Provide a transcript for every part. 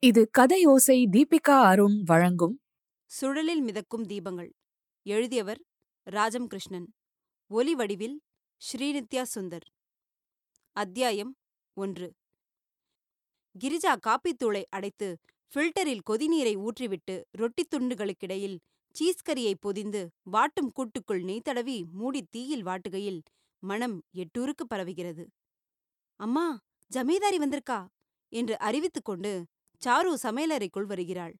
இது கதையோசை தீபிகா அருண் வழங்கும் சுழலில் மிதக்கும் தீபங்கள் எழுதியவர் ராஜம் கிருஷ்ணன் ஒலி வடிவில் ஸ்ரீநித்யா சுந்தர் அத்தியாயம் ஒன்று கிரிஜா காப்பித்தூளை அடைத்து ஃபில்டரில் கொதிநீரை ஊற்றிவிட்டு ரொட்டித் துண்டுகளுக்கிடையில் சீஸ் கறியை பொதிந்து வாட்டும் கூட்டுக்குள் நெய் தடவி மூடி தீயில் வாட்டுகையில் மனம் எட்டூருக்கு பரவுகிறது அம்மா ஜமீதாரி வந்திருக்கா என்று அறிவித்துக் கொண்டு சாரு சமையலறைக்குள் வருகிறாள்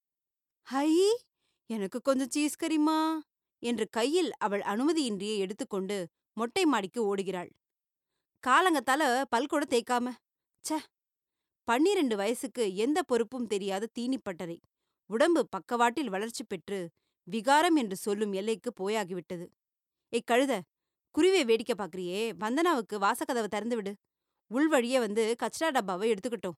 ஹை எனக்கு கொஞ்சம் சீஸ் கறிமா என்று கையில் அவள் அனுமதியின்றியே எடுத்துக்கொண்டு மொட்டை மாடிக்கு ஓடுகிறாள் காலங்கத்தால பல் கூட தேய்க்காம ச்சே பன்னிரண்டு வயசுக்கு எந்த பொறுப்பும் தெரியாத தீனிப்பட்டறை உடம்பு பக்கவாட்டில் வளர்ச்சி பெற்று விகாரம் என்று சொல்லும் எல்லைக்கு போயாகிவிட்டது ஏய் கழுத குருவியை வேடிக்கை பாக்குறியே வந்தனாவுக்கு வாசக்கதவை திறந்து விடு உள்வழியே வந்து கச்சரா டப்பாவை எடுத்துக்கிட்டோம்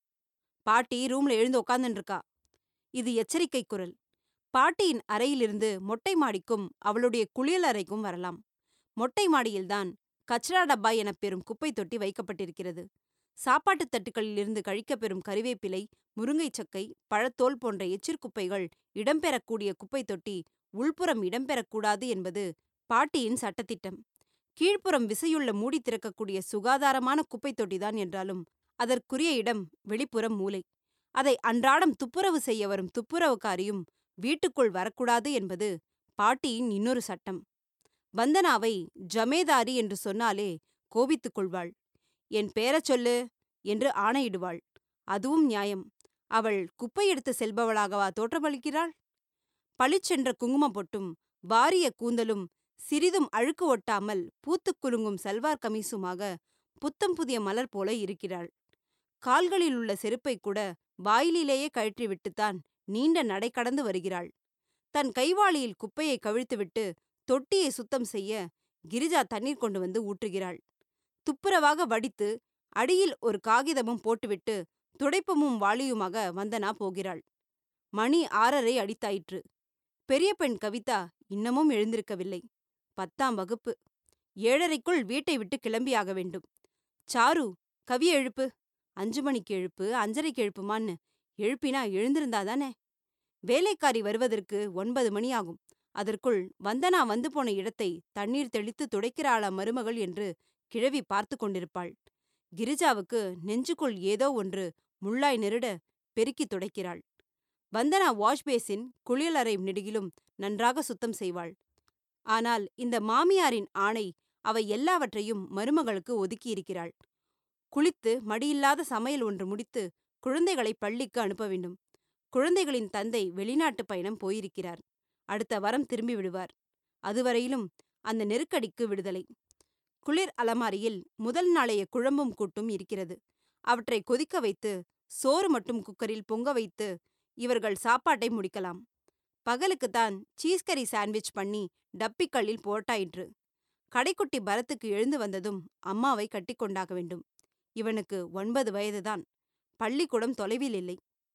பாட்டி ரூம்ல எழுந்து உக்காந்துன்னு இருக்கா இது எச்சரிக்கை குரல் பாட்டியின் அறையிலிருந்து மொட்டை மாடிக்கும் அவளுடைய குளியல் அறைக்கும் வரலாம் மொட்டை மாடியில்தான் கச்ரா டப்பா எனப் பெறும் குப்பை தொட்டி வைக்கப்பட்டிருக்கிறது சாப்பாட்டுத் தட்டுக்களிலிருந்து கழிக்கப் பெறும் கறிவேப்பிலை முருங்கைச் சக்கை பழத்தோல் போன்ற எச்சிற் குப்பைகள் இடம்பெறக்கூடிய குப்பை தொட்டி உள்புறம் இடம்பெறக்கூடாது என்பது பாட்டியின் சட்டத்திட்டம் கீழ்ப்புறம் விசையுள்ள மூடி திறக்கக்கூடிய சுகாதாரமான குப்பை தொட்டிதான் என்றாலும் அதற்குரிய இடம் வெளிப்புறம் மூலை அதை அன்றாடம் துப்புரவு செய்ய வரும் துப்புரவுக்காரியும் வீட்டுக்குள் வரக்கூடாது என்பது பாட்டியின் இன்னொரு சட்டம் வந்தனாவை ஜமேதாரி என்று சொன்னாலே கோபித்துக் கொள்வாள் என் பேரச் சொல்லு என்று ஆணையிடுவாள் அதுவும் நியாயம் அவள் குப்பை எடுத்து செல்பவளாகவா தோற்றமளிக்கிறாள் பளிச்சென்ற குங்குமப் பொட்டும் வாரிய கூந்தலும் சிறிதும் அழுக்கு ஒட்டாமல் பூத்துக் குலுங்கும் சல்வார் கமீசுமாக புத்தம் புதிய மலர் போல இருக்கிறாள் கால்களில் உள்ள செருப்பை கூட வாயிலிலேயே கழற்றிவிட்டுத்தான் நீண்ட நடை கடந்து வருகிறாள் தன் கைவாளியில் குப்பையை கவிழ்த்துவிட்டு தொட்டியை சுத்தம் செய்ய கிரிஜா தண்ணீர் கொண்டு வந்து ஊற்றுகிறாள் துப்புரவாக வடித்து அடியில் ஒரு காகிதமும் போட்டுவிட்டு துடைப்பமும் வாளியுமாக வந்தனா போகிறாள் மணி ஆறரை அடித்தாயிற்று பெரிய பெண் கவிதா இன்னமும் எழுந்திருக்கவில்லை பத்தாம் வகுப்பு ஏழரைக்குள் வீட்டை விட்டு கிளம்பியாக வேண்டும் சாரு கவியை எழுப்பு அஞ்சு மணிக்கு எழுப்பு அஞ்சரைக்கு எழுப்புமான்னு எழுப்பினா எழுந்திருந்தாதானே வேலைக்காரி வருவதற்கு ஒன்பது மணி ஆகும் அதற்குள் வந்தனா வந்து போன இடத்தை தண்ணீர் தெளித்து துடைக்கிறாளா மருமகள் என்று கிழவி பார்த்து கொண்டிருப்பாள் கிரிஜாவுக்கு நெஞ்சுக்குள் ஏதோ ஒன்று முள்ளாய் நெருட பெருக்கி துடைக்கிறாள் வந்தனா வாஷ் பேசின் குளியலறை நெடுகிலும் நன்றாக சுத்தம் செய்வாள் ஆனால் இந்த மாமியாரின் ஆணை அவை எல்லாவற்றையும் மருமகளுக்கு ஒதுக்கியிருக்கிறாள் குளித்து மடியில்லாத சமையல் ஒன்று முடித்து குழந்தைகளை பள்ளிக்கு அனுப்ப வேண்டும் குழந்தைகளின் தந்தை வெளிநாட்டு பயணம் போயிருக்கிறார் அடுத்த வாரம் திரும்பி விடுவார் அதுவரையிலும் அந்த நெருக்கடிக்கு விடுதலை குளிர் அலமாரியில் முதல் நாளைய குழம்பும் கூட்டும் இருக்கிறது அவற்றை கொதிக்க வைத்து சோறு மட்டும் குக்கரில் பொங்க வைத்து இவர்கள் சாப்பாட்டை முடிக்கலாம் பகலுக்குத்தான் சீஸ் கறி சாண்ட்விச் பண்ணி டப்பிக்கல்லில் போட்டாயிற்று கடைக்குட்டி பரத்துக்கு எழுந்து வந்ததும் அம்மாவை கட்டிக்கொண்டாக வேண்டும் இவனுக்கு ஒன்பது வயதுதான் பள்ளிக்கூடம் தொலைவில் இல்லை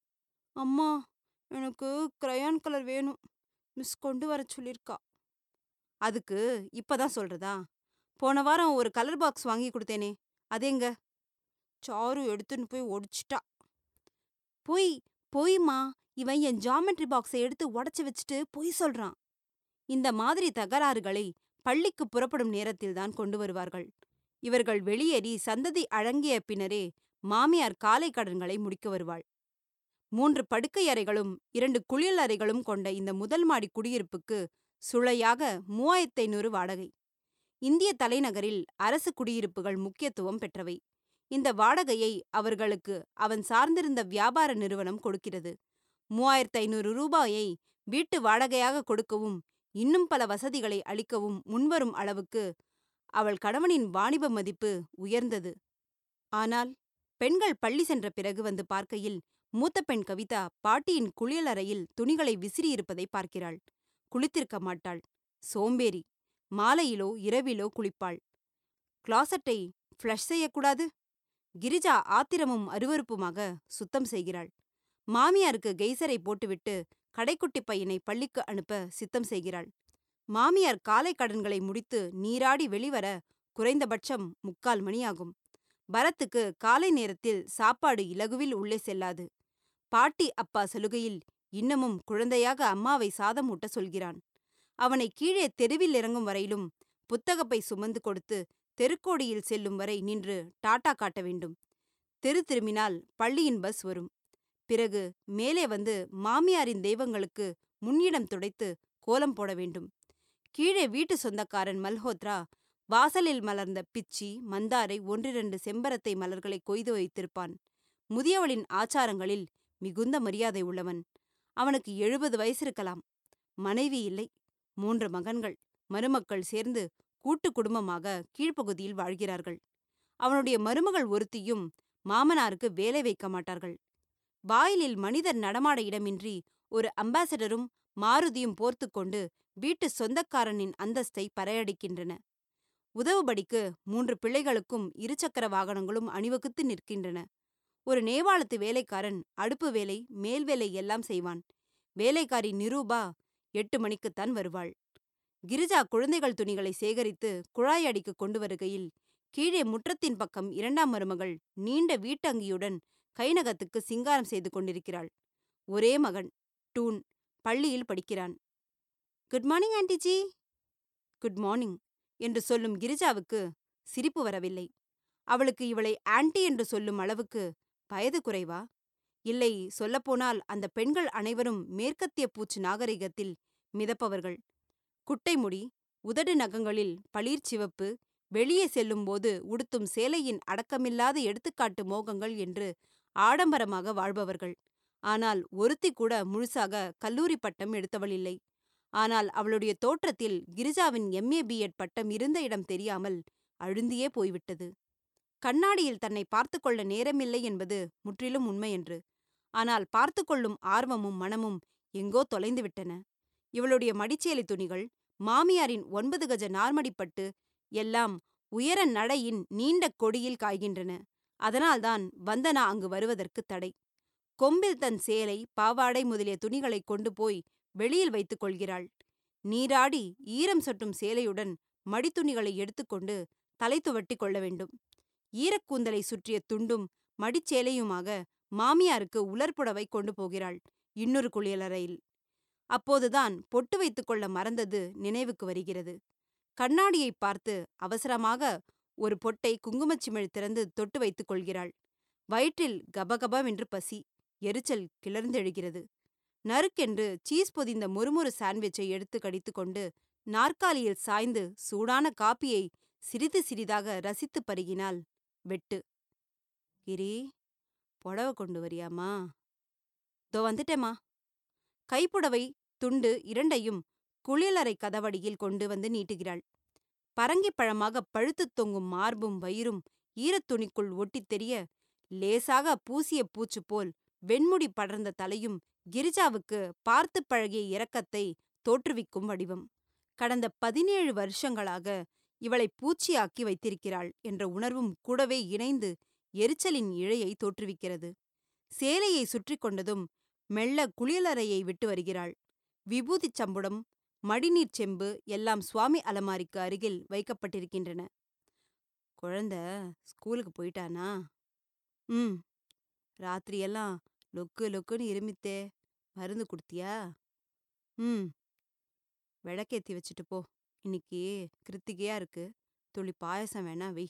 அம்மா எனக்கு கிரையான் கலர் வேணும் மிஸ் கொண்டு வர சொல்லிருக்கா அதுக்கு இப்பதான் சொல்றதா போன வாரம் ஒரு கலர் பாக்ஸ் வாங்கி கொடுத்தேனே அதேங்க சாரு எடுத்துன்னு போய் ஒடிச்சிட்டா பொய் பொய்மா இவன் என் ஜாமெட்ரி பாக்ஸை எடுத்து உடச்சு வச்சுட்டு பொய் சொல்றான் இந்த மாதிரி தகராறுகளை பள்ளிக்கு புறப்படும் நேரத்தில்தான் கொண்டு வருவார்கள் இவர்கள் வெளியேறி சந்ததி அழங்கிய பின்னரே மாமியார் காலை கடன்களை முடிக்க வருவாள் மூன்று படுக்கை அறைகளும் இரண்டு குளியல் அறைகளும் கொண்ட இந்த முதல் மாடி குடியிருப்புக்கு சுளையாக மூவாயிரத்தி ஐநூறு வாடகை இந்திய தலைநகரில் அரசு குடியிருப்புகள் முக்கியத்துவம் பெற்றவை இந்த வாடகையை அவர்களுக்கு அவன் சார்ந்திருந்த வியாபார நிறுவனம் கொடுக்கிறது மூவாயிரத்தி ஐநூறு ரூபாயை வீட்டு வாடகையாக கொடுக்கவும் இன்னும் பல வசதிகளை அளிக்கவும் முன்வரும் அளவுக்கு அவள் கணவனின் வாணிப மதிப்பு உயர்ந்தது ஆனால் பெண்கள் பள்ளி சென்ற பிறகு வந்து பார்க்கையில் மூத்த பெண் கவிதா பாட்டியின் குளியலறையில் துணிகளை விசிறியிருப்பதை பார்க்கிறாள் குளித்திருக்க மாட்டாள் சோம்பேறி மாலையிலோ இரவிலோ குளிப்பாள் கிளாசட்டை ஃப்ளஷ் செய்யக்கூடாது கிரிஜா ஆத்திரமும் அருவருப்புமாக சுத்தம் செய்கிறாள் மாமியாருக்கு கெய்சரை போட்டுவிட்டு கடைக்குட்டி பையனை பள்ளிக்கு அனுப்ப சித்தம் செய்கிறாள் மாமியார் காலை கடன்களை முடித்து நீராடி வெளிவர குறைந்தபட்சம் முக்கால் மணியாகும் பரத்துக்கு காலை நேரத்தில் சாப்பாடு இலகுவில் உள்ளே செல்லாது பாட்டி அப்பா சலுகையில் இன்னமும் குழந்தையாக அம்மாவை சாதம் ஊட்ட சொல்கிறான் அவனை கீழே தெருவில் இறங்கும் வரையிலும் புத்தகப்பை சுமந்து கொடுத்து தெருக்கோடியில் செல்லும் வரை நின்று டாட்டா காட்ட வேண்டும் தெரு திரும்பினால் பள்ளியின் பஸ் வரும் பிறகு மேலே வந்து மாமியாரின் தெய்வங்களுக்கு முன்னிடம் துடைத்து கோலம் போட வேண்டும் கீழே வீட்டு சொந்தக்காரன் மல்ஹோத்ரா வாசலில் மலர்ந்த பிச்சி மந்தாரை ஒன்றிரண்டு செம்பரத்தை மலர்களை கொய்து வைத்திருப்பான் முதியவளின் ஆச்சாரங்களில் மிகுந்த மரியாதை உள்ளவன் அவனுக்கு எழுபது வயசிருக்கலாம் மனைவி இல்லை மூன்று மகன்கள் மருமக்கள் சேர்ந்து கூட்டு குடும்பமாக கீழ்ப்பகுதியில் வாழ்கிறார்கள் அவனுடைய மருமகள் ஒருத்தியும் மாமனாருக்கு வேலை வைக்க மாட்டார்கள் வாயிலில் மனிதர் நடமாட இடமின்றி ஒரு அம்பாசடரும் மாருதியும் போர்த்துக்கொண்டு வீட்டு சொந்தக்காரனின் அந்தஸ்தை பறையடிக்கின்றன உதவுபடிக்கு மூன்று பிள்ளைகளுக்கும் இருசக்கர வாகனங்களும் அணிவகுத்து நிற்கின்றன ஒரு நேவாளத்து வேலைக்காரன் அடுப்பு வேலை மேல் வேலை எல்லாம் செய்வான் வேலைக்காரி நிரூபா எட்டு மணிக்குத்தான் வருவாள் கிரிஜா குழந்தைகள் துணிகளை சேகரித்து குழாய் அடிக்கு கொண்டு வருகையில் கீழே முற்றத்தின் பக்கம் இரண்டாம் மருமகள் நீண்ட வீட்டங்கியுடன் கைநகத்துக்கு சிங்காரம் செய்து கொண்டிருக்கிறாள் ஒரே மகன் டூன் பள்ளியில் படிக்கிறான் குட் மார்னிங் ஆண்டிஜி குட் மார்னிங் என்று சொல்லும் கிரிஜாவுக்கு சிரிப்பு வரவில்லை அவளுக்கு இவளை ஆன்ட்டி என்று சொல்லும் அளவுக்கு வயது குறைவா இல்லை சொல்லப்போனால் அந்த பெண்கள் அனைவரும் மேற்கத்திய பூச்சு நாகரிகத்தில் மிதப்பவர்கள் குட்டை முடி உதடு நகங்களில் பளிர் சிவப்பு வெளியே செல்லும்போது உடுத்தும் சேலையின் அடக்கமில்லாத எடுத்துக்காட்டு மோகங்கள் என்று ஆடம்பரமாக வாழ்பவர்கள் ஆனால் ஒருத்தி கூட முழுசாக கல்லூரி பட்டம் எடுத்தவள் இல்லை ஆனால் அவளுடைய தோற்றத்தில் கிரிஜாவின் எம்ஏ பிஎட் பட்டம் இருந்த இடம் தெரியாமல் அழுந்தியே போய்விட்டது கண்ணாடியில் தன்னை பார்த்து கொள்ள நேரமில்லை என்பது முற்றிலும் உண்மையன்று ஆனால் பார்த்து கொள்ளும் ஆர்வமும் மனமும் எங்கோ தொலைந்துவிட்டன இவளுடைய மடிச்சேலை துணிகள் மாமியாரின் ஒன்பது கஜ நார்மடிப்பட்டு எல்லாம் உயர நடையின் நீண்ட கொடியில் காய்கின்றன அதனால்தான் வந்தனா அங்கு வருவதற்கு தடை கொம்பில் தன் சேலை பாவாடை முதலிய துணிகளை கொண்டு போய் வெளியில் வைத்துக் கொள்கிறாள் நீராடி ஈரம் சொட்டும் சேலையுடன் மடித்துணிகளை எடுத்துக்கொண்டு தலை துவட்டி கொள்ள வேண்டும் ஈரக்கூந்தலை சுற்றிய துண்டும் மடிச்சேலையுமாக மாமியாருக்கு உலர்புடவை கொண்டு போகிறாள் இன்னொரு குளியலறையில் அப்போதுதான் பொட்டு வைத்துக் கொள்ள மறந்தது நினைவுக்கு வருகிறது கண்ணாடியை பார்த்து அவசரமாக ஒரு பொட்டை குங்குமச்சிமிழ் திறந்து தொட்டு வைத்துக் கொள்கிறாள் வயிற்றில் கபகபவென்று பசி எரிச்சல் கிளர்ந்தெழுகிறது நறுக்கென்று சீஸ் பொதிந்த முறுமுறு சாண்ட்விச்சை எடுத்து கடித்துக்கொண்டு நாற்காலியில் சாய்ந்து சூடான காப்பியை சிறிது சிறிதாக ரசித்துப் பருகினாள் வெட்டு கிரி புடவ கொண்டு வரியாமா தோ வந்துட்டேம்மா கைப்புடவை துண்டு இரண்டையும் குளியலறை கதவடியில் கொண்டு வந்து நீட்டுகிறாள் பரங்கிப் பழமாக பழுத்துத் தொங்கும் மார்பும் வயிறும் ஈரத்துணிக்குள் ஒட்டித் தெரிய லேசாக பூசிய பூச்சு போல் வெண்முடி படர்ந்த தலையும் கிரிஜாவுக்கு பார்த்துப் பழகிய இரக்கத்தை தோற்றுவிக்கும் வடிவம் கடந்த பதினேழு வருஷங்களாக இவளை பூச்சியாக்கி வைத்திருக்கிறாள் என்ற உணர்வும் கூடவே இணைந்து எரிச்சலின் இழையை தோற்றுவிக்கிறது சேலையை சுற்றி கொண்டதும் மெல்ல குளியலறையை விட்டு வருகிறாள் விபூதிச் சம்புடம் மடிநீர்ச் செம்பு எல்லாம் சுவாமி அலமாரிக்கு அருகில் வைக்கப்பட்டிருக்கின்றன குழந்த ஸ்கூலுக்கு போயிட்டானா ம் ராத்திரியெல்லாம் லொக்கு லொக்குன்னு இருமித்தே மருந்து குடுத்தியா ம் விளக்கேத்தி வச்சுட்டு போ இன்னைக்கு கிருத்திகையா இருக்கு துளி பாயசம் வேணா வை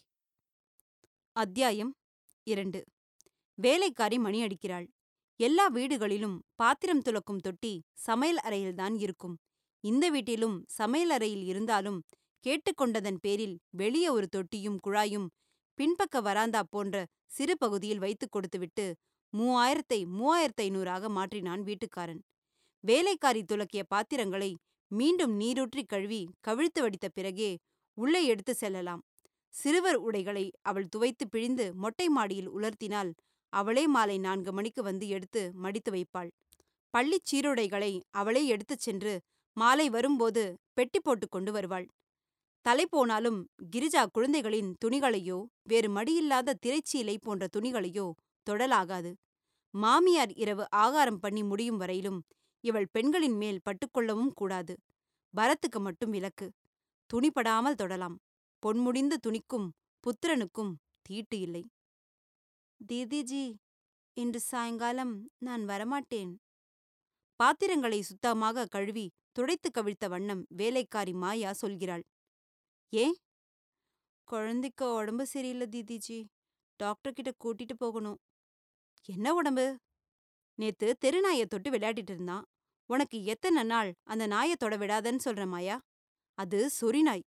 அத்தியாயம் இரண்டு வேலைக்காரி மணி அடிக்கிறாள் எல்லா வீடுகளிலும் பாத்திரம் துலக்கும் தொட்டி சமையல் அறையில்தான் இருக்கும் இந்த வீட்டிலும் சமையல் அறையில் இருந்தாலும் கேட்டுக்கொண்டதன் பேரில் வெளியே ஒரு தொட்டியும் குழாயும் பின்பக்க வராந்தா போன்ற சிறு பகுதியில் வைத்துக் கொடுத்துவிட்டு மூவாயிரத்தை மூவாயிரத்து ஐநூறாக மாற்றினான் வீட்டுக்காரன் வேலைக்காரி துலக்கிய பாத்திரங்களை மீண்டும் நீரூற்றி கழுவி கவிழ்த்து வடித்த பிறகே உள்ளே எடுத்து செல்லலாம் சிறுவர் உடைகளை அவள் துவைத்து பிழிந்து மொட்டை மாடியில் உலர்த்தினால் அவளே மாலை நான்கு மணிக்கு வந்து எடுத்து மடித்து வைப்பாள் பள்ளிச் சீருடைகளை அவளே எடுத்துச் சென்று மாலை வரும்போது பெட்டி போட்டுக் கொண்டு வருவாள் தலை போனாலும் கிரிஜா குழந்தைகளின் துணிகளையோ வேறு மடியில்லாத திரைச்சீலை போன்ற துணிகளையோ தொடலாகாது மாமியார் இரவு ஆகாரம் பண்ணி முடியும் வரையிலும் இவள் பெண்களின் மேல் பட்டுக்கொள்ளவும் கூடாது பரத்துக்கு மட்டும் விலக்கு துணிபடாமல் தொடலாம் பொன்முடிந்த துணிக்கும் புத்திரனுக்கும் தீட்டு இல்லை தீதிஜி இன்று சாயங்காலம் நான் வரமாட்டேன் பாத்திரங்களை சுத்தமாக கழுவி துடைத்து கவிழ்த்த வண்ணம் வேலைக்காரி மாயா சொல்கிறாள் ஏன் குழந்தைக்கு உடம்பு சரியில்லை தீதிஜி டாக்டர் கிட்ட கூட்டிட்டு போகணும் என்ன உடம்பு நேத்து தெரு நாயை தொட்டு விளையாடிட்டு இருந்தான் உனக்கு எத்தனை நாள் அந்த நாயை தொட விடாதன்னு சொல்ற மாயா அது சொறி நாய்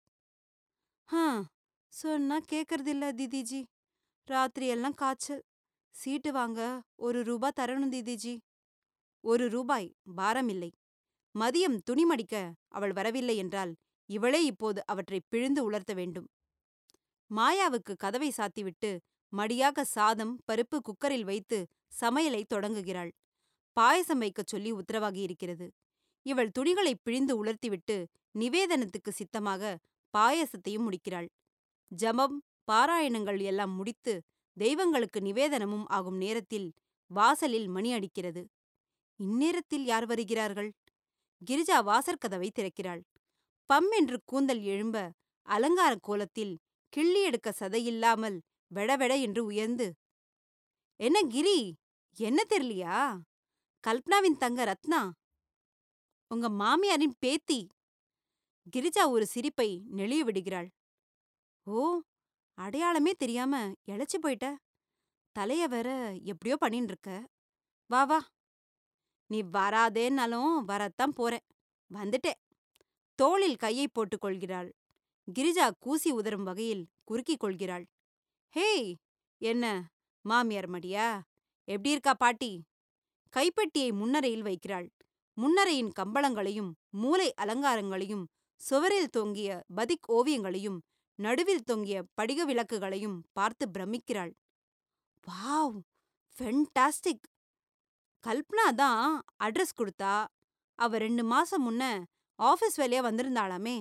ஹா சொன்னா கேக்கறதில்ல தீதிஜி ராத்திரி எல்லாம் காய்ச்சல் சீட்டு வாங்க ஒரு ரூபா தரணும் தீதிஜி ஒரு ரூபாய் பாரமில்லை மதியம் துணி மடிக்க அவள் வரவில்லை என்றால் இவளே இப்போது அவற்றை பிழிந்து உலர்த்த வேண்டும் மாயாவுக்கு கதவை சாத்திவிட்டு மடியாக சாதம் பருப்பு குக்கரில் வைத்து சமையலை தொடங்குகிறாள் பாயசம் வைக்கச் சொல்லி உத்தரவாகி இருக்கிறது இவள் துணிகளை பிழிந்து உலர்த்திவிட்டு நிவேதனத்துக்கு சித்தமாக பாயசத்தையும் முடிக்கிறாள் ஜபம் பாராயணங்கள் எல்லாம் முடித்து தெய்வங்களுக்கு நிவேதனமும் ஆகும் நேரத்தில் வாசலில் மணி அடிக்கிறது இந்நேரத்தில் யார் வருகிறார்கள் கிரிஜா வாசற்கதவை திறக்கிறாள் பம் என்று கூந்தல் எழும்ப அலங்கார கோலத்தில் கிள்ளி எடுக்க சதையில்லாமல் வெடவெட என்று உயர்ந்து என்ன கிரி என்ன தெரியலையா கல்பனாவின் தங்க ரத்னா உங்க மாமியாரின் பேத்தி கிரிஜா ஒரு சிரிப்பை நெளிய விடுகிறாள் ஓ அடையாளமே தெரியாம இழைச்சு போயிட்ட தலைய வேற எப்படியோ பண்ணின்னு இருக்க வா வா நீ வராதேன்னாலும் வரத்தான் போறேன் வந்துட்டேன் தோளில் கையை போட்டுக் கொள்கிறாள் கிரிஜா கூசி உதரும் வகையில் குறுக்கிக் கொள்கிறாள் ஹேய் என்ன மாமியார் மடியா எப்படி இருக்கா பாட்டி கைப்பெட்டியை முன்னரையில் வைக்கிறாள் முன்னரையின் கம்பளங்களையும் மூலை அலங்காரங்களையும் சுவரில் தொங்கிய பதிக் ஓவியங்களையும் நடுவில் தொங்கிய படிக விளக்குகளையும் பார்த்து பிரமிக்கிறாள் வாவ் ஃபென்டாஸ்டிக் கல்பனா தான் அட்ரஸ் கொடுத்தா அவ ரெண்டு மாசம் முன்ன ஆஃபீஸ் வேலையா வந்திருந்தாளாமே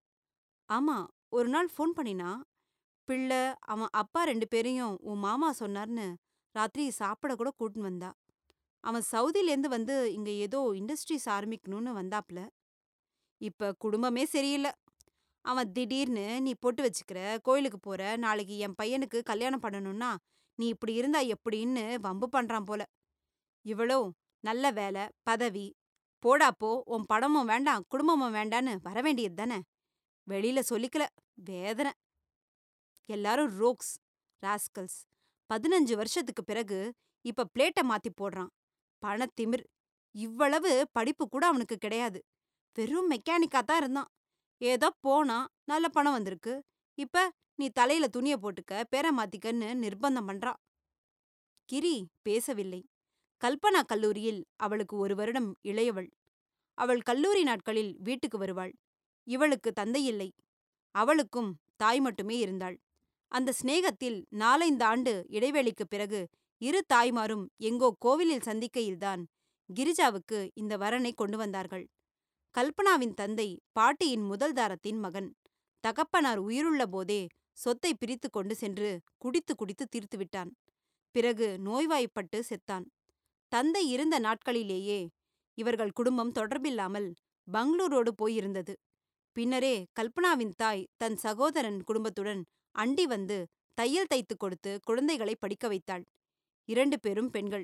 ஆமா ஒரு நாள் ஃபோன் பண்ணினா பிள்ளை அவன் அப்பா ரெண்டு பேரையும் உன் மாமா சொன்னார்னு ராத்திரி சாப்பிட கூட கூட்டின்னு வந்தா அவன் சவுதியிலேருந்து வந்து இங்க ஏதோ இண்டஸ்ட்ரீஸ் ஆரம்பிக்கணும்னு வந்தாப்ல இப்ப குடும்பமே சரியில்லை அவன் திடீர்னு நீ பொட்டு வச்சுக்கிற கோயிலுக்கு போற நாளைக்கு என் பையனுக்கு கல்யாணம் பண்ணணும்னா நீ இப்படி இருந்தா எப்படின்னு வம்பு பண்றான் போல இவளோ நல்ல வேலை பதவி போடா போ உன் பணமும் வேண்டாம் குடும்பமும் வேண்டான்னு வர வேண்டியது தானே வெளியில சொல்லிக்கல வேதனை எல்லாரும் ரோக்ஸ் ராஸ்கல்ஸ் பதினஞ்சு வருஷத்துக்கு பிறகு இப்ப பிளேட்டை மாத்தி போடுறான் பணத்திமிர் இவ்வளவு படிப்பு கூட அவனுக்கு கிடையாது வெறும் மெக்கானிக்கா தான் இருந்தான் ஏதோ போனா நல்ல பணம் வந்திருக்கு இப்ப நீ தலையில துணிய போட்டுக்க பேர மாத்திக்கன்னு நிர்பந்தம் பண்றான் கிரி பேசவில்லை கல்பனா கல்லூரியில் அவளுக்கு ஒரு வருடம் இளையவள் அவள் கல்லூரி நாட்களில் வீட்டுக்கு வருவாள் இவளுக்கு தந்தையில்லை அவளுக்கும் தாய் மட்டுமே இருந்தாள் அந்த சிநேகத்தில் நாலைந்து ஆண்டு இடைவேளைக்குப் பிறகு இரு தாய்மாரும் எங்கோ கோவிலில் சந்திக்கையில்தான் கிரிஜாவுக்கு இந்த வரனை கொண்டு வந்தார்கள் கல்பனாவின் தந்தை பாட்டியின் முதல் தாரத்தின் மகன் தகப்பனார் உயிருள்ள போதே சொத்தை பிரித்து கொண்டு சென்று குடித்து குடித்து தீர்த்துவிட்டான் பிறகு நோய்வாய்ப்பட்டு செத்தான் தந்தை இருந்த நாட்களிலேயே இவர்கள் குடும்பம் தொடர்பில்லாமல் பங்களூரோடு போயிருந்தது பின்னரே கல்பனாவின் தாய் தன் சகோதரன் குடும்பத்துடன் அண்டி வந்து தையல் தைத்துக் கொடுத்து குழந்தைகளை படிக்க வைத்தாள் இரண்டு பேரும் பெண்கள்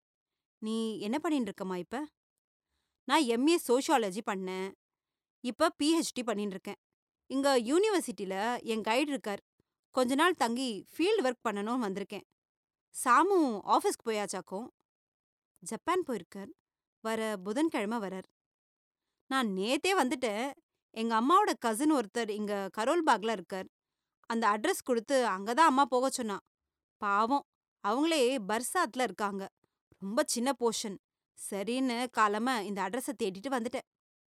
நீ என்ன பண்ணிட்டு இருக்கம்மா இப்ப நான் எம்ஏ சோஷியாலஜி பண்ணேன் இப்ப பிஹெச்டி பண்ணிட்டு இருக்கேன் இங்க யூனிவர்சிட்டில என் கைடு இருக்கார் கொஞ்ச நாள் தங்கி ஃபீல்டு ஒர்க் பண்ணணும்னு வந்திருக்கேன் சாமு ஆஃபீஸ்க்கு போயாச்சாக்கும் ஜப்பான் போயிருக்கார் வர புதன்கிழமை வரார் நான் நேத்தே வந்துட்டேன் எங்க அம்மாவோட கசின் ஒருத்தர் இங்க கரோல்பாக்ல இருக்கார் அந்த அட்ரஸ் கொடுத்து அங்கதான் அம்மா போக சொன்னா பாவம் அவங்களே பர்சாத்ல இருக்காங்க ரொம்ப சின்ன போர்ஷன் சரின்னு காலம இந்த அட்ரஸ தேடிட்டு வந்துட்டேன்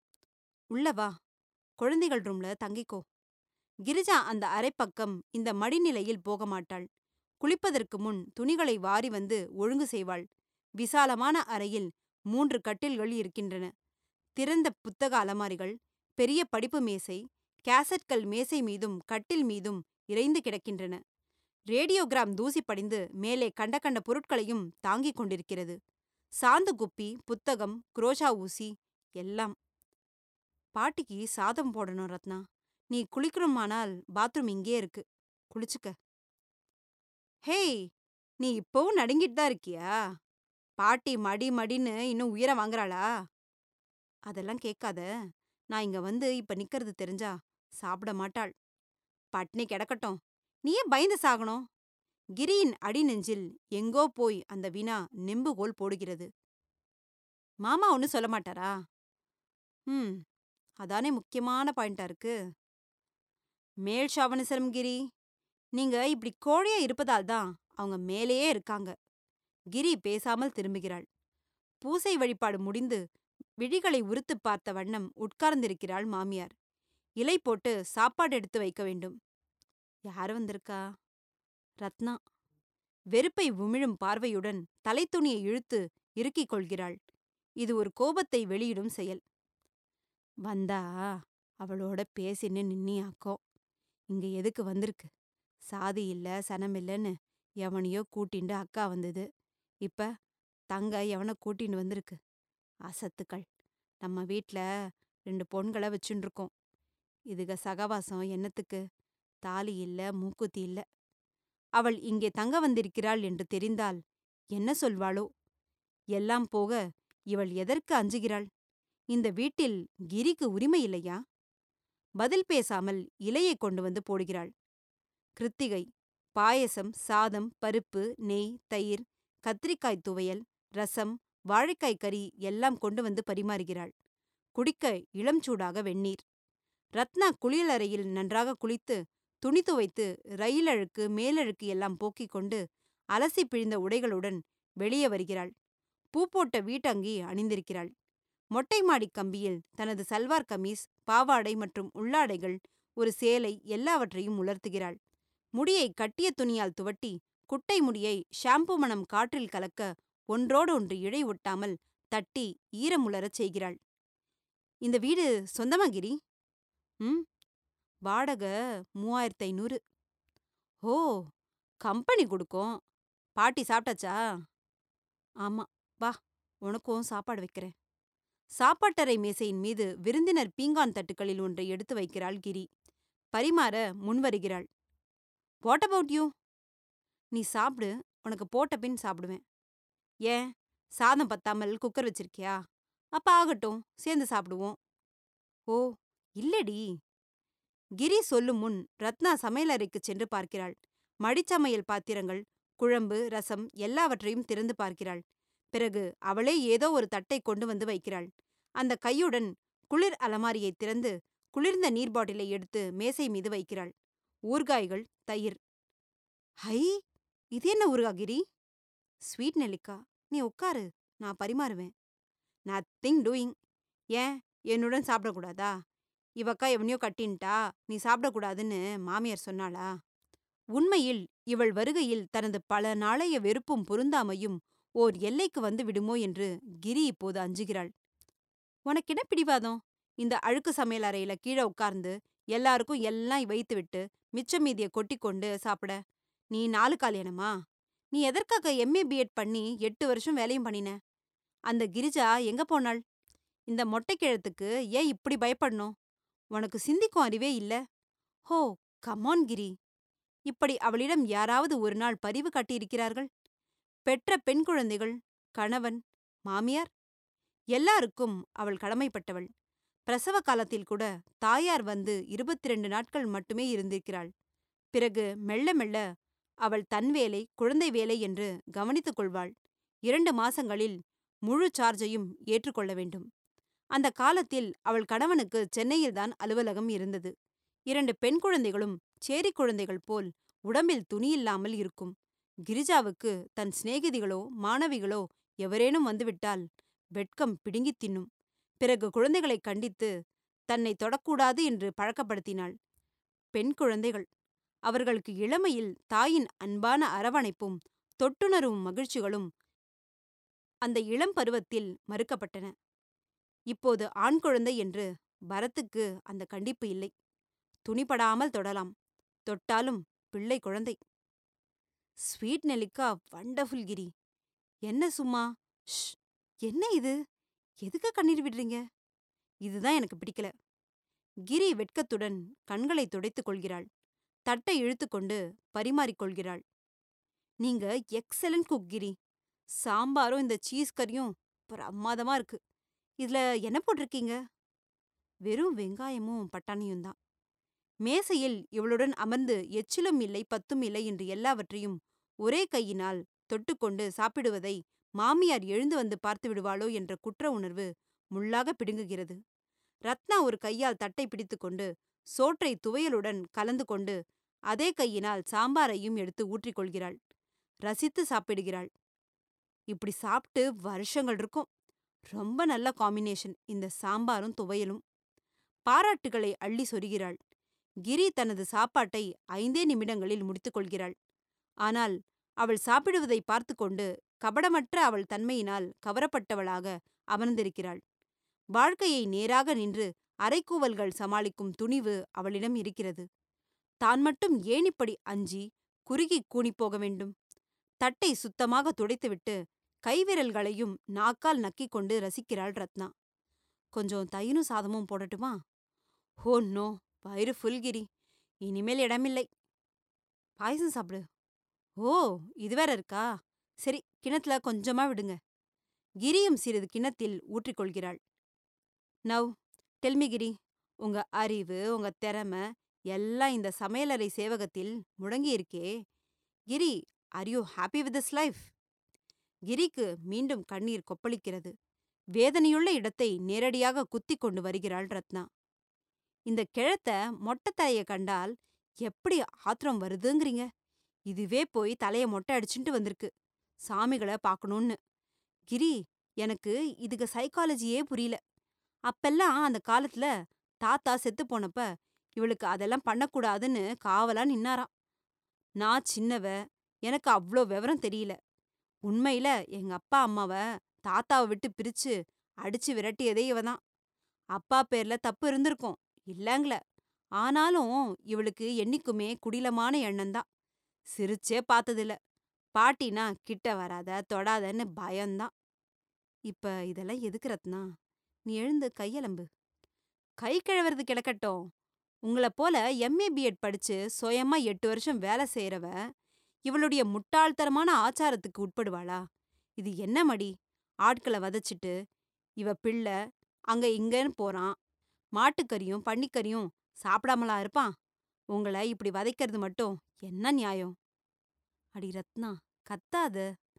உள்ள வா குழந்தைகள் ரூம்ல தங்கிக்கோ கிரிஜா அந்த அரைப்பக்கம் இந்த மடிநிலையில் போக மாட்டாள் குளிப்பதற்கு முன் துணிகளை வாரி வந்து ஒழுங்கு செய்வாள் விசாலமான அறையில் மூன்று கட்டில்கள் இருக்கின்றன திறந்த புத்தக அலமாரிகள் பெரிய படிப்பு மேசை கேசட்கள் மேசை மீதும் கட்டில் மீதும் இறைந்து கிடக்கின்றன ரேடியோகிராம் தூசி படிந்து மேலே கண்ட கண்ட பொருட்களையும் தாங்கிக் கொண்டிருக்கிறது சாந்து குப்பி புத்தகம் குரோஷா ஊசி எல்லாம் பாட்டிக்கு சாதம் போடணும் ரத்னா நீ குளிக்கணுமானால் பாத்ரூம் இங்கே இருக்கு குளிச்சுக்க ஹேய் நீ இப்பவும் நடுங்கிட்டு தான் இருக்கியா பாட்டி மடி மடின்னு இன்னும் உயிரை வாங்குறாளா அதெல்லாம் கேட்காத நான் இங்க வந்து இப்ப நிக்கிறது தெரிஞ்சா சாப்பிட மாட்டாள் பட்னி கிடக்கட்டும் நீ ஏன் பயந்து சாகணும் கிரியின் அடி நெஞ்சில் எங்கோ போய் அந்த வினா நெம்புகோல் போடுகிறது மாமா ஒன்னும் சொல்ல மாட்டாரா ம் அதானே முக்கியமான பாயிண்டா இருக்கு மேல் ஷாவனிசரம் கிரி நீங்க இப்படி கோழையா இருப்பதால் தான் அவங்க மேலேயே இருக்காங்க கிரி பேசாமல் திரும்புகிறாள் பூசை வழிபாடு முடிந்து விழிகளை உறுத்து பார்த்த வண்ணம் உட்கார்ந்திருக்கிறாள் மாமியார் இலை போட்டு சாப்பாடு எடுத்து வைக்க வேண்டும் யார் வந்திருக்கா ரத்னா வெறுப்பை உமிழும் பார்வையுடன் தலைத்துணியை இழுத்து இறுக்கிக் கொள்கிறாள் இது ஒரு கோபத்தை வெளியிடும் செயல் வந்தா அவளோட பேசின்னு நின்னியாக்கோ இங்க எதுக்கு வந்திருக்கு சாதி இல்ல சனம் இல்லன்னு எவனையோ கூட்டிண்டு அக்கா வந்தது இப்ப தங்க எவனை கூட்டின்னு வந்திருக்கு அசத்துக்கள் நம்ம வீட்ல ரெண்டு பொண்களை வச்சுருக்கோம் இதுக சகவாசம் என்னத்துக்கு தாலி இல்ல மூக்குத்தி இல்ல அவள் இங்கே தங்க வந்திருக்கிறாள் என்று தெரிந்தால் என்ன சொல்வாளோ எல்லாம் போக இவள் எதற்கு அஞ்சுகிறாள் இந்த வீட்டில் கிரிக்கு உரிமை இல்லையா பதில் பேசாமல் இலையை கொண்டு வந்து போடுகிறாள் கிருத்திகை பாயசம் சாதம் பருப்பு நெய் தயிர் கத்திரிக்காய் துவையல் ரசம் வாழைக்காய் கறி எல்லாம் கொண்டு வந்து பரிமாறுகிறாள் குடிக்க இளம் சூடாக வெந்நீர் ரத்னா குளியலறையில் நன்றாக குளித்து துணி துவைத்து ரயில் அழுக்கு மேலழுக்கு எல்லாம் போக்கிக் கொண்டு அலசி பிழிந்த உடைகளுடன் வெளியே வருகிறாள் பூ போட்ட வீட்டங்கி அணிந்திருக்கிறாள் மொட்டை மாடிக் கம்பியில் தனது சல்வார் கமீஸ் பாவாடை மற்றும் உள்ளாடைகள் ஒரு சேலை எல்லாவற்றையும் உலர்த்துகிறாள் முடியை கட்டிய துணியால் துவட்டி குட்டை முடியை ஷாம்பு மணம் காற்றில் கலக்க ஒன்றோடு ஒன்று இழை ஒட்டாமல் தட்டி ஈரமுலரச் செய்கிறாள் இந்த வீடு சொந்தமா கிரி ம் வாடகை மூவாயிரத்து ஐநூறு ஓ கம்பெனி கொடுக்கும் பாட்டி சாப்பிட்டாச்சா ஆமா வா உனக்கும் சாப்பாடு வைக்கிறேன் சாப்பாட்டறை மேசையின் மீது விருந்தினர் பீங்கான் தட்டுகளில் ஒன்றை எடுத்து வைக்கிறாள் கிரி பரிமாற முன்வருகிறாள் வாட் அபவுட் யூ நீ சாப்பிடு உனக்கு போட்ட பின் சாப்பிடுவேன் ஏன் சாதம் பத்தாமல் குக்கர் வச்சிருக்கியா அப்ப ஆகட்டும் சேர்ந்து சாப்பிடுவோம் ஓ இல்லடி கிரி சொல்லும் முன் ரத்னா சமையலறைக்குச் சென்று பார்க்கிறாள் மடிச்சமையல் பாத்திரங்கள் குழம்பு ரசம் எல்லாவற்றையும் திறந்து பார்க்கிறாள் பிறகு அவளே ஏதோ ஒரு தட்டை கொண்டு வந்து வைக்கிறாள் அந்த கையுடன் குளிர் அலமாரியை திறந்து குளிர்ந்த நீர் பாட்டிலை எடுத்து மேசை மீது வைக்கிறாள் ஊர்காய்கள் தயிர் ஹை இது என்ன ஊர்கா கிரி ஸ்வீட் நெல்லிக்கா நீ உட்காரு நான் பரிமாறுவேன் நத்திங் டூயிங் ஏன் என்னுடன் சாப்பிடக்கூடாதா இவக்கா எவனையோ கட்டின்ட்டா நீ சாப்பிடக்கூடாதுன்னு மாமியார் சொன்னாளா உண்மையில் இவள் வருகையில் தனது பல நாளைய வெறுப்பும் பொருந்தாமையும் ஓர் எல்லைக்கு வந்து விடுமோ என்று கிரி இப்போது அஞ்சுகிறாள் உனக்கென்ன பிடிவாதம் இந்த அழுக்கு சமையல் அறையில கீழே உட்கார்ந்து எல்லாருக்கும் எல்லாம் வைத்து விட்டு மிச்சம் மீதிய கொட்டிக்கொண்டு சாப்பிட நீ நாலு காலியனமா நீ எதற்காக எம்ஏ பிஎட் பண்ணி எட்டு வருஷம் வேலையும் பண்ணின அந்த கிரிஜா எங்க போனாள் இந்த மொட்டைக்கிழத்துக்கு ஏன் இப்படி பயப்படணும் உனக்கு சிந்திக்கும் அறிவே இல்ல ஹோ கமான் கிரி இப்படி அவளிடம் யாராவது ஒரு நாள் பரிவு காட்டியிருக்கிறார்கள் பெற்ற பெண் குழந்தைகள் கணவன் மாமியார் எல்லாருக்கும் அவள் கடமைப்பட்டவள் பிரசவ காலத்தில் கூட தாயார் வந்து இருபத்தி ரெண்டு நாட்கள் மட்டுமே இருந்திருக்கிறாள் பிறகு மெல்ல மெல்ல அவள் தன் வேலை குழந்தை வேலை என்று கவனித்துக் கொள்வாள் இரண்டு மாசங்களில் முழு சார்ஜையும் ஏற்றுக்கொள்ள வேண்டும் அந்த காலத்தில் அவள் கணவனுக்கு சென்னையில்தான் அலுவலகம் இருந்தது இரண்டு பெண் குழந்தைகளும் சேரி குழந்தைகள் போல் உடம்பில் துணியில்லாமல் இருக்கும் கிரிஜாவுக்கு தன் சிநேகிதிகளோ மாணவிகளோ எவரேனும் வந்துவிட்டால் வெட்கம் பிடுங்கித் தின்னும் பிறகு குழந்தைகளைக் கண்டித்து தன்னை தொடக்கூடாது என்று பழக்கப்படுத்தினாள் பெண் குழந்தைகள் அவர்களுக்கு இளமையில் தாயின் அன்பான அரவணைப்பும் தொட்டுணரும் மகிழ்ச்சிகளும் அந்த இளம் பருவத்தில் மறுக்கப்பட்டன இப்போது ஆண் குழந்தை என்று பரத்துக்கு அந்த கண்டிப்பு இல்லை துணிபடாமல் தொடலாம் தொட்டாலும் பிள்ளை குழந்தை ஸ்வீட் நெல்லிக்கா வண்டர்ஃபுல் கிரி என்ன சும்மா ஷ் என்ன இது எதுக்கு கண்ணீர் விடுறீங்க இதுதான் எனக்கு பிடிக்கல கிரி வெட்கத்துடன் கண்களை துடைத்துக் கொள்கிறாள் தட்டை இழுத்துக்கொண்டு பரிமாறிக் கொள்கிறாள் நீங்க எக்ஸலன்ட் குக் கிரி சாம்பாரும் இந்த சீஸ் கறியும் பிரமாதமா இருக்கு இதுல என்ன போட்டிருக்கீங்க வெறும் வெங்காயமும் பட்டாணியும் தான் மேசையில் இவளுடன் அமர்ந்து எச்சிலும் இல்லை பத்தும் இல்லை என்று எல்லாவற்றையும் ஒரே கையினால் தொட்டுக்கொண்டு சாப்பிடுவதை மாமியார் எழுந்து வந்து பார்த்து விடுவாளோ என்ற குற்ற உணர்வு முள்ளாக பிடுங்குகிறது ரத்னா ஒரு கையால் தட்டை பிடித்துக்கொண்டு சோற்றை துவையலுடன் கலந்து கொண்டு அதே கையினால் சாம்பாரையும் எடுத்து ஊற்றிக் கொள்கிறாள் ரசித்து சாப்பிடுகிறாள் இப்படி சாப்பிட்டு வருஷங்கள் இருக்கும் ரொம்ப நல்ல காம்பினேஷன் இந்த சாம்பாரும் துவையலும் பாராட்டுகளை அள்ளி சொரிகிறாள் கிரி தனது சாப்பாட்டை ஐந்தே நிமிடங்களில் முடித்துக் கொள்கிறாள் ஆனால் அவள் சாப்பிடுவதை பார்த்து கொண்டு கபடமற்ற அவள் தன்மையினால் கவரப்பட்டவளாக அமர்ந்திருக்கிறாள் வாழ்க்கையை நேராக நின்று அரைக்கூவல்கள் சமாளிக்கும் துணிவு அவளிடம் இருக்கிறது தான் மட்டும் ஏன் இப்படி அஞ்சி குறுகிக் கூனிப் போக வேண்டும் தட்டை சுத்தமாக துடைத்துவிட்டு கைவிரல்களையும் நாக்கால் நக்கிக் கொண்டு ரசிக்கிறாள் ரத்னா கொஞ்சம் தயிரும் சாதமும் போடட்டுமா ஓ நோ வயிறு ஃபுல் கிரி இனிமேல் இடமில்லை பாயசம் சாப்பிடு ஓ இது வேற இருக்கா சரி கிணத்துல கொஞ்சமா விடுங்க கிரியும் சிறிது கிணத்தில் ஊற்றிக்கொள்கிறாள் நவ் டெல்மி கிரி உங்க அறிவு உங்க திறமை எல்லாம் இந்த சமையலறை சேவகத்தில் முடங்கி இருக்கே Giri are you happy with this life கிரிக்கு மீண்டும் கண்ணீர் கொப்பளிக்கிறது வேதனையுள்ள இடத்தை நேரடியாக குத்திக் கொண்டு வருகிறாள் ரத்னா இந்த கிழத்த மொட்டை தலைய கண்டால் எப்படி ஆத்திரம் வருதுங்கிறீங்க இதுவே போய் தலைய மொட்டை அடிச்சுட்டு வந்திருக்கு சாமிகளை பார்க்கணும்னு கிரி எனக்கு இதுக்கு சைக்காலஜியே புரியல அப்பெல்லாம் அந்த காலத்துல தாத்தா செத்து போனப்ப இவளுக்கு அதெல்லாம் பண்ணக்கூடாதுன்னு காவலா நின்னாராம் நான் சின்னவ எனக்கு அவ்ளோ விவரம் தெரியல உண்மையில எங்க அப்பா அம்மாவ தாத்தாவை விட்டு பிரிச்சு அடிச்சு விரட்டியதே இவதான் அப்பா பேர்ல தப்பு இருந்திருக்கும் இல்லங்கள ஆனாலும் இவளுக்கு என்னைக்குமே குடிலமான எண்ணம்தான் சிரிச்சே பார்த்ததில்ல பாட்டினா கிட்ட வராத தொடாதன்னு பயம்தான் இப்ப இதெல்லாம் எதுக்கு ரத்னா நீ எழுந்து கையலம்பு கை கிழவறது கிடக்கட்டும் உங்களை போல எம்ஏ பிஎட் படிச்சு சுயமா எட்டு வருஷம் வேலை செய்யறவ இவளுடைய முட்டாள்தனமான ஆச்சாரத்துக்கு உட்படுவாளா இது என்ன மடி ஆட்களை வதச்சிட்டு இவ பிள்ளை அங்க இங்கன்னு போறான் மாட்டுக்கறியும் பன்னிக்கறியும் சாப்பிடாமலா இருப்பான் உங்களை இப்படி வதைக்கிறது மட்டும் என்ன நியாயம் அடி ரத்னா கத்தாத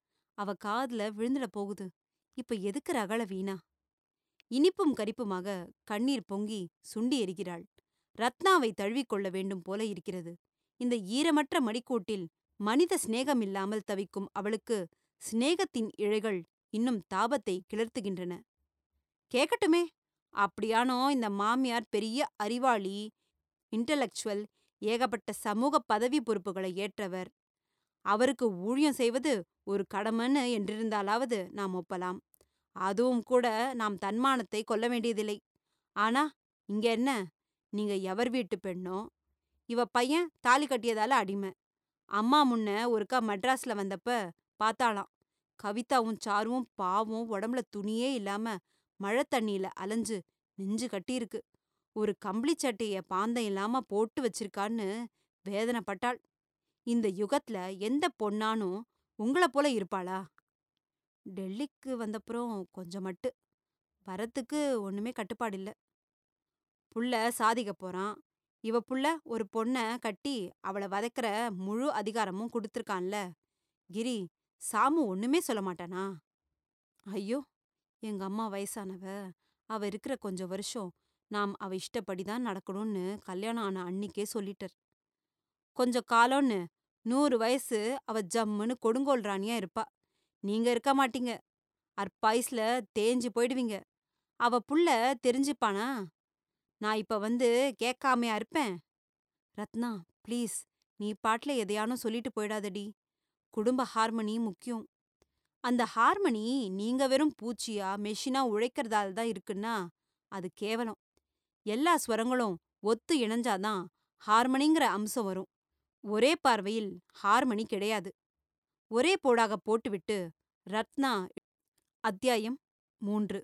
அவ காதுல விழுந்துட போகுது இப்ப எதுக்கு ரகள வீணா இனிப்பும் கரிப்புமாக கண்ணீர் பொங்கி சுண்டி எரிகிறாள் ரத்னாவை தழுவிக்கொள்ள வேண்டும் போல இருக்கிறது இந்த ஈரமற்ற மடிக்கூட்டில் மனித சிநேகமில்லாமல் தவிக்கும் அவளுக்கு சிநேகத்தின் இழைகள் இன்னும் தாபத்தை கிளர்த்துகின்றன கேக்கட்டுமே அப்படியானோ இந்த மாமியார் பெரிய அறிவாளி இன்டலெக்சுவல் ஏகப்பட்ட சமூக பதவி பொறுப்புகளை ஏற்றவர் அவருக்கு ஊழியம் செய்வது ஒரு கடமைன்னு என்றிருந்தாலாவது நாம் ஒப்பலாம் அதுவும் கூட நாம் தன்மானத்தை கொல்ல வேண்டியதில்லை ஆனா இங்க என்ன நீங்க எவர் வீட்டு பெண்ணோ இவ பையன் தாலி கட்டியதால அடிமை அம்மா முன்ன ஒருக்கா மட்ராஸ்ல வந்தப்ப பார்த்தாளாம் கவிதாவும் சாருவும் பாவம் உடம்புல துணியே இல்லாம மழை தண்ணியில அலைஞ்சு நெஞ்சு கட்டியிருக்கு ஒரு கம்பளி சட்டைய பாந்தம் இல்லாம போட்டு வச்சிருக்கான்னு வேதனைப்பட்டாள் இந்த யுகத்துல எந்த பொண்ணானும் உங்கள போல இருப்பாளா டெல்லிக்கு வந்தப்புறம் கொஞ்சம் மட்டு வரத்துக்கு ஒண்ணுமே கட்டுப்பாடு இல்ல புள்ள சாதிக்க போறான் இவ புள்ள ஒரு பொண்ண கட்டி அவள வதைக்கிற முழு அதிகாரமும் கொடுத்திருக்கான்ல கிரி சாமு ஒண்ணுமே சொல்ல மாட்டானா ஐயோ எங்க அம்மா வயசானவ அவ இருக்கிற கொஞ்சம் வருஷம் நாம் அவ இஷ்டப்படிதான் நடக்கணும்னு கல்யாணம் ஆன அன்னிக்கே சொல்லிட்டார் கொஞ்சம் காலம்னு நூறு வயசு அவ ஜம்முன்னு கொடுங்கோல் ராணியா இருப்பா நீங்க இருக்க மாட்டீங்க அற்பாயுஸ்ல தேஞ்சு போயிடுவீங்க அவ புள்ள தெரிஞ்சுப்பானா நான் இப்ப வந்து கேட்காமையா இருப்பேன் ரத்னா ப்ளீஸ் நீ பாட்ல எதையானும் சொல்லிட்டு போயிடாதடி குடும்ப ஹார்மனி முக்கியம் அந்த ஹார்மனி நீங்க வெறும் பூச்சியா மெஷினா உழைக்கிறதால தான் இருக்குன்னா அது கேவலம் எல்லா ஸ்வரங்களும் ஒத்து இணைஞ்சாதான் ஹார்மனிங்கிற அம்சம் வரும் ஒரே பார்வையில் ஹார்மனி கிடையாது ஒரே போடாக போட்டுவிட்டு ரத்னா அத்தியாயம் மூன்று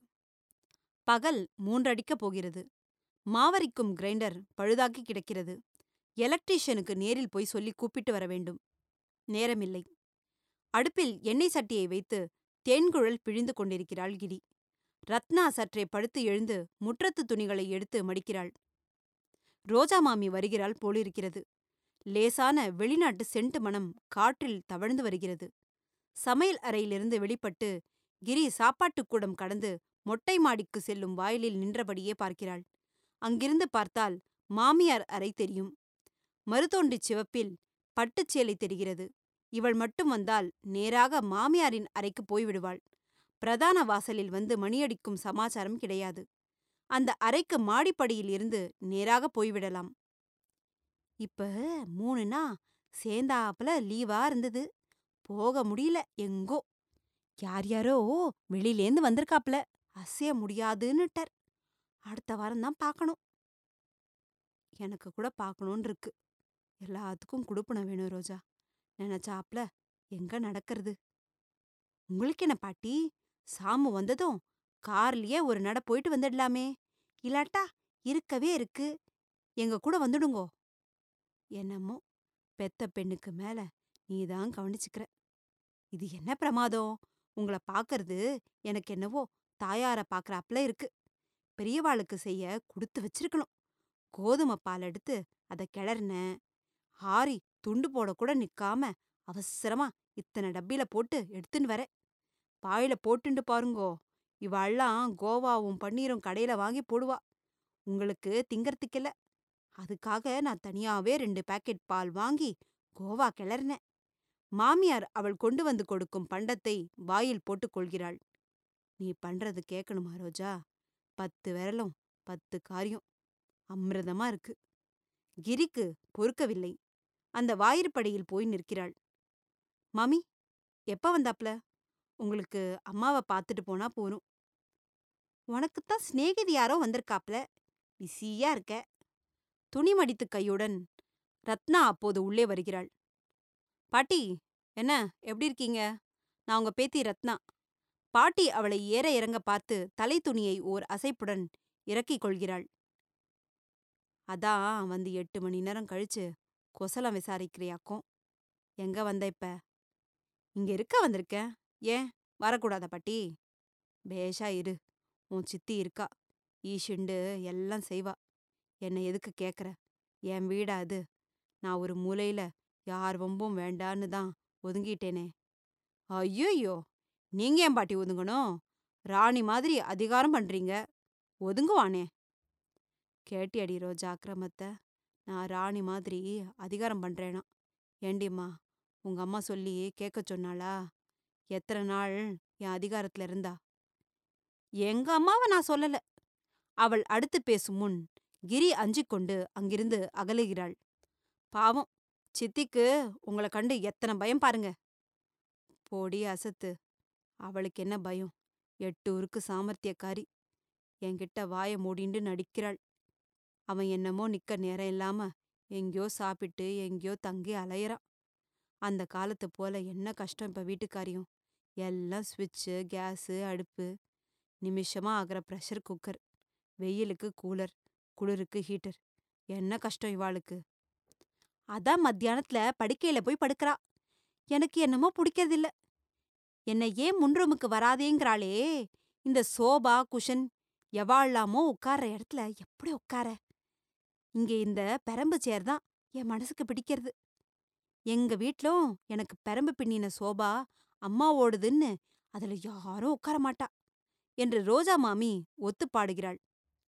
பகல் மூன்றடிக்கப் போகிறது மாவரிக்கும் கிரைண்டர் பழுதாகி கிடக்கிறது எலக்ட்ரீஷியனுக்கு நேரில் போய் சொல்லி கூப்பிட்டு வர வேண்டும் நேரமில்லை அடுப்பில் எண்ணெய் சட்டியை வைத்து தேன்குழல் பிழிந்து கொண்டிருக்கிறாள் கிரி ரத்னா சற்றே படுத்து எழுந்து முற்றத்து துணிகளை எடுத்து மடிக்கிறாள் ரோஜா மாமி வருகிறாள் போலிருக்கிறது லேசான வெளிநாட்டு சென்ட் மணம் காற்றில் தவழ்ந்து வருகிறது சமையல் அறையிலிருந்து வெளிப்பட்டு கிரி சாப்பாட்டுக் கூடம் கடந்து மொட்டை மாடிக்கு செல்லும் வாயிலில் நின்றபடியே பார்க்கிறாள் அங்கிருந்து பார்த்தால் மாமியார் அறை தெரியும் மருதோண்டிச் சிவப்பில் பட்டுச் சேலை தெரிகிறது இவள் மட்டும் வந்தால் நேராக மாமியாரின் அறைக்கு போய்விடுவாள் பிரதான வாசலில் வந்து மணியடிக்கும் சமாச்சாரம் கிடையாது அந்த அறைக்கு மாடிப்படியில் இருந்து நேராக போய்விடலாம் இப்ப மூணுனா சேந்தாப்புல லீவா இருந்தது போக முடியல எங்கோ யார் யாரோ வெளியிலேந்து வந்திருக்காப்ல அசைய முடியாதுன்னுட்டார் அடுத்த வாரம் தான் பார்க்கணும் எனக்கு கூட பார்க்கணும்னு இருக்கு எல்லாத்துக்கும் குடுப்பனம் வேணும் ரோஜா நினைச்சாப்ல எங்க நடக்கிறது உங்களுக்கு என்ன பாட்டி சாமு வந்ததும் கார்லயே ஒரு நட போயிட்டு வந்துடலாமே இல்லாட்டா இருக்கவே இருக்கு எங்க கூட வந்துடுங்கோ என்னமோ பெத்த பெண்ணுக்கு மேல நீதான் கவனிச்சுக்கிற இது என்ன பிரமாதம் உங்கள பாக்கறது எனக்கு என்னவோ தாயார பாக்கறாப்ல இருக்கு பெரியவாளுக்கு செய்ய குடுத்து வச்சிருக்கணும் கோதுமை பால் எடுத்து அத கிளறினேன் ஆரி துண்டு போட கூட நிக்காம அவசரமா இத்தனை டப்பில போட்டு எடுத்துன்னு வரேன் பாயில போட்டுண்டு பாருங்கோ இவாள்லாம் கோவாவும் பன்னீரும் கடையில வாங்கி போடுவா உங்களுக்கு திங்கறதுக்கில்ல அதுக்காக நான் தனியாவே ரெண்டு பாக்கெட் பால் வாங்கி கோவா கிளறினேன் மாமியார் அவள் கொண்டு வந்து கொடுக்கும் பண்டத்தை வாயில் போட்டுக் கொள்கிறாள் நீ பண்றது கேட்கணுமா ரோஜா பத்து விரலும் பத்து காரியம் அமிர்தமா இருக்கு கிரிக்கு பொறுக்கவில்லை அந்த வாயிற்படியில் போய் நிற்கிறாள் மாமி எப்ப வந்தாப்ல உங்களுக்கு அம்மாவை பார்த்துட்டு போனா போரும் உனக்குத்தான் சிநேகிதி யாரோ வந்திருக்காப்ல பிஸியா இருக்க துணி மடித்து கையுடன் ரத்னா அப்போது உள்ளே வருகிறாள் பாட்டி என்ன எப்படி இருக்கீங்க நான் உங்க பேத்தி ரத்னா பாட்டி அவளை ஏற இறங்க பார்த்து தலை துணியை ஓர் அசைப்புடன் இறக்கிக் கொள்கிறாள் அதான் வந்து எட்டு மணி நேரம் கழிச்சு கொசலம் விசாரிக்கிறியாக்கும் எங்க வந்த இப்ப இங்க இருக்க வந்திருக்கேன் ஏன் வரக்கூடாதா பாட்டி பேஷா இரு உன் சித்தி இருக்கா ஈஷுண்டு எல்லாம் செய்வா என்னை எதுக்கு கேக்குற என் வீடா அது நான் ஒரு மூலையில யார் வம்பும் வேண்டான்னு தான் ஒதுங்கிட்டேனே ஐயோயோ நீங்க ஏன் பாட்டி ஒதுங்கணும் ராணி மாதிரி அதிகாரம் பண்றீங்க ஒதுங்குவானே கேட்டியடி ரோஜா அக்கிரமத்தை நான் ராணி மாதிரி அதிகாரம் பண்றேனா ஏண்டிம்மா உங்க அம்மா சொல்லி கேட்க சொன்னாளா எத்தனை நாள் என் அதிகாரத்துல இருந்தா எங்க அம்மாவை நான் சொல்லல அவள் அடுத்து பேசும் முன் கிரி அஞ்சிக் கொண்டு அங்கிருந்து அகலுகிறாள் பாவம் சித்திக்கு உங்களை கண்டு எத்தனை பயம் பாருங்க போடி அசத்து அவளுக்கு என்ன பயம் எட்டு உருக்கு சாமர்த்தியக்காரி என்கிட்ட வாய மூடிண்டு நடிக்கிறாள் அவன் என்னமோ நிக்க நேரம் இல்லாம எங்கேயோ சாப்பிட்டு எங்கேயோ தங்கி அலையறான் அந்த காலத்து போல என்ன கஷ்டம் இப்ப வீட்டுக்காரியும் எல்லாம் ஸ்விட்சு கேஸு அடுப்பு நிமிஷமா ஆகிற ப்ரெஷர் குக்கர் வெயிலுக்கு கூலர் குளிருக்கு ஹீட்டர் என்ன கஷ்டம் இவாளுக்கு அதான் மத்தியானத்துல படுக்கையில போய் படுக்கறா எனக்கு என்னமோ பிடிக்கிறதில்ல என்னை ஏன் முன்ரூமுக்கு வராதேங்கிறாளே இந்த சோபா குஷன் எவாள்லாமோ உட்கார்ற இடத்துல எப்படி உட்கார இங்க இந்த பெரம்பு சேர் தான் என் மனசுக்கு பிடிக்கிறது எங்க வீட்லும் எனக்கு பெரம்பு பின்னின சோபா அம்மாவோடுதுன்னு அதுல யாரும் உட்கார மாட்டா என்று ரோஜா மாமி ஒத்து பாடுகிறாள்